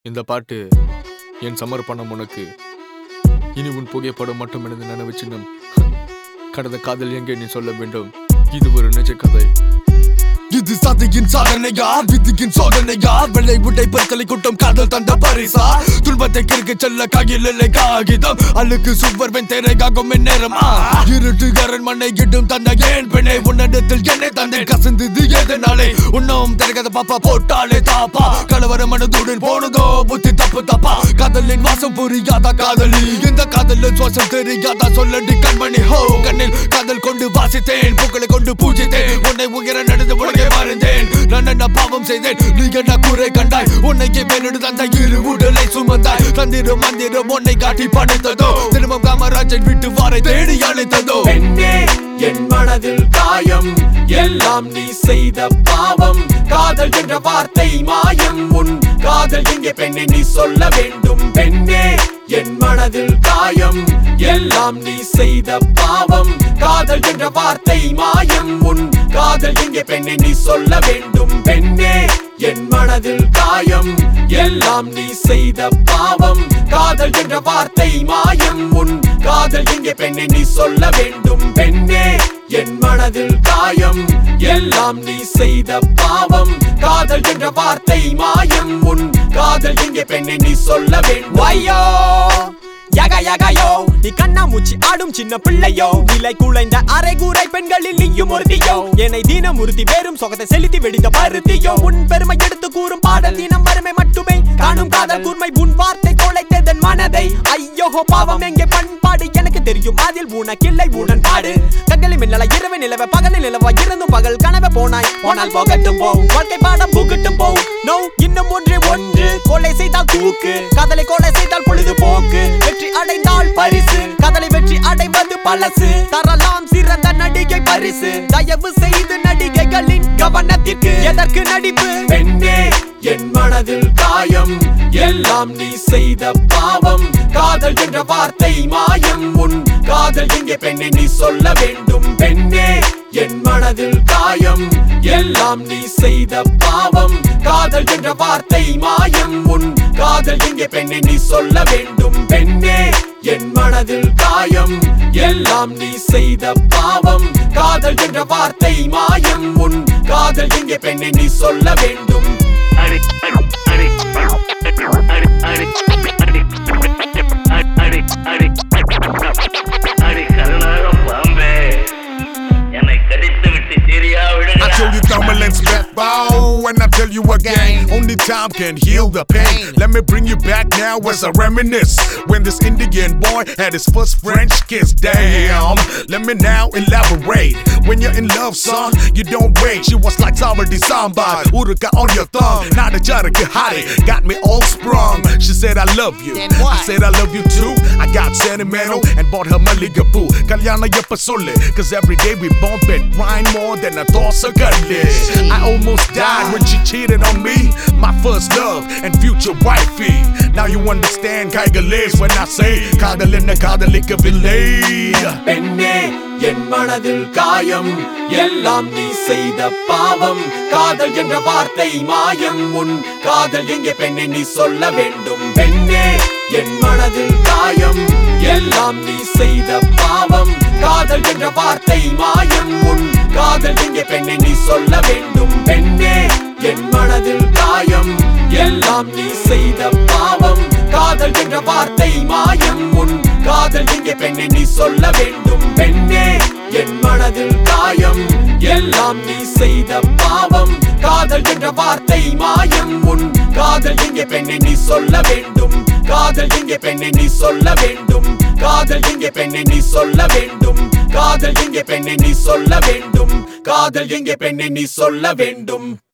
இந்த பாட்டு என் சமர்ப்பணம் உனக்கு இனி உன் புகைப்படம் மட்டும் எனது நினைவு சின்னம் கடந்த காதல் எங்கே நீ சொல்ல வேண்டும் இது ஒரு நிஜ கதை இது சதையின் சாதனையா விதியின் சோதனையா வெள்ளை உடை பற்களை கூட்டம் காதல் தந்த பரிசா துன்பத்தை கிறுக்கு செல்ல கையில் இல்லை காகிதம் அழுக்கு சுவர் வெண் தேரைக்காகும் நேரமா இருட்டு கரண் மண்ணை இடும் தந்த ஏன் பெண்ணை உன்னிடத்தில் என்னை தந்தை கசந்தது எதனாலே உன்னும் தெரியாத பாப்பா போட்டாலே தாப்பா கலவர மனதுடன் போனதோ புத்தி தப்பு தப்பா காதலின் வாசம் புரியாத காதலி இந்த காதலின் சுவாசம் தெரியாதா சொல்லடி கண்மணி ஹோ கண்ணில் காதல் கொண்டு வாசித்தேன் பூக்களை கொண்டு பூஜித்தேன் உன்னை உயர நடந்து உலகை மறந்தேன் நான் என்ன பாவம் செய்தேன் நீ என்ன குறை கண்டாய் உன்னைக்கு மேலிடு தந்த இரு உடலை சுமந்தாய் தந்திரம் மந்திரம் உன்னை காட்டி பணித்ததோ திரும்பம் காமராஜன் விட்டு வாரை தேடி அழைத்ததோ பெண்ணே என் மனதில் காயம் எல்லாம் நீ செய்த பாவம் காதல் என்ற வார்த்தை மாயம் உன் காதல் எங்கே பெண்ணை நீ சொல்ல வேண்டும் பெண்ணே என் மனதில் காயம் எல்லாம் நீ செய்த பாவம் காதல் என்ற வார்த்தை மாயம் உன் காதல் எங்கே பெண்ணை நீ சொல்ல வேண்டும் பெண்ணே என் மனதில் காயம் எல்லாம் நீ செய்த பாவம் காதல் என்ற வார்த்தை மாயம் உன் காதல் எங்கே பெண்ணை நீ சொல்ல வேண்டும் பெண்ணே என் மனதில் காயம் எல்லாம் நீ செய்த பாவம் காதல் என்ற வார்த்தை மாயம் உன் காதல் எங்கே பெண்ணை நீ சொல்ல வேண்டும் வையோ யக யகையோ நீ கண்ணாமூச்சி ஆடும் சின்ன பிள்ளையோ நிலை குலைந்த அரைகூரை பெண்களில் நீயும் ஒருத்தியோ என்னை தீனம் உறுதி வேறும் சொகத்தை செலுத்தி வெடித்த பருத்தியோ உன் பெருமை எடுத்து கூறும் பாடல் தினம் வறுமை மட்டுமே காணும் காதல் கூர்மை உன் வார்த்தை கொலைத்ததன் மனதை ஐயோ பாவம் எங்கே பண்பாடு எனக்கு தெரியும் அதில் உனக்கில்லை உடன்பாடு கண்களை மின்னல இரவு நிலவ பகலில் நிலவ இருந்தும் பகல் கனவு போனாய் போனால் போகட்டும் போ வாழ்க்கை பாடம் புகட்டும் போ நோ இன்னும் ஒன்று ஒன்று கொலை செய்தால் தூக்கு காதலை கொலை செய்தால் பொழுதுபோக்கு வெற்றி அடைந்தால் பரிசு காதலை வெற்றி அடைவது பழசு தரலாம் சிறந்த நடிகை பரிசு தயவு செய்து நடிகைகளின் கவனத்திற்கு எதற்கு நடிப்பு பெண்ணே என் மனதில் காயம் எல்லாம் நீ செய்த பாவம் காதல் என்ற வார்த்தை மாயம் உன் காதல் எங்கே பெண்ணை நீ சொல்ல வேண்டும் பெண்ணே என் மனதில் காயம் எல்லாம் நீ செய்த பாவம் காதல் என்ற வார்த்தை மாயம் உன் காதல் எங்கே பெண்ணை நீ சொல்ல வேண்டும் பெண்ணே என் மனதில் காயம் எல்லாம் நீ செய்த பாவம் காதல் என்ற வார்த்தை மாயம் உன் காதல் எங்கே பெண்ணை நீ சொல்ல வேண்டும் அடி அடி அடி அடி அடி அடி அடி அடி கருணாகம் பாம்பே என்னை கடித்து விட்டு சரியா I விடுங்க told you come and let's bet bow And I tell you again Only time can heal the pain Let me bring you back now as I reminisce When this Indian boy had his first French kiss Damn Let me now elaborate When you're in love son You don't wait She was like Sabadi Samba Uruka on your thumb Not a jaraka hottie Got me all sprung She said I love you I said I love you too I got sentimental And bought her Maligapoo Kalyana yappa sollu Cause every day we bump it Grind more than a thought gullish I almost died when she cheated on me My first love and future wifey Now you understand Kaigalis when I say காதலின்ன காதலிக்கவில்லை பெண்ணே என் மனதில் காயம் எல்லாம் நீ செய்த பாவம் காதல் என்ற வார்த்தை மாயம் உன் காதல் எங்கே பெண்ணை நீ சொல்ல வேண்டும் பெண்ணே என் மனதில் காயம் எல்லாம் நீ செய்த பாவம் காதல் என்ற வார்த்தை மாயம் உன் காதல் எங்கே பெண்ணை நீ சொல்ல வேண்டும் பெண்ணே என் மனதில் காயம் எல்லாம் நீ செய்த பாவம் காதல் என்ற வார்த்தை மாயம் உன் காதல் எங்கே பெண்ணை நீ சொல்ல வேண்டும் பெண்ணே என் மனதில் காயம் எல்லாம் நீ செய்த பாவம் காதல் என்ற வார்த்தை மாயம் உன் காதல் எங்கே பெண்ணை நீ சொல்ல வேண்டும் காதல் எங்கே பெண்ணை நீ சொல்ல வேண்டும் காதல் எங்கே பெண்ணை நீ சொல்ல வேண்டும் காதல் எங்கே பெண்ணை நீ சொல்ல வேண்டும் காதல் எங்கே பெண்ணை நீ சொல்ல வேண்டும்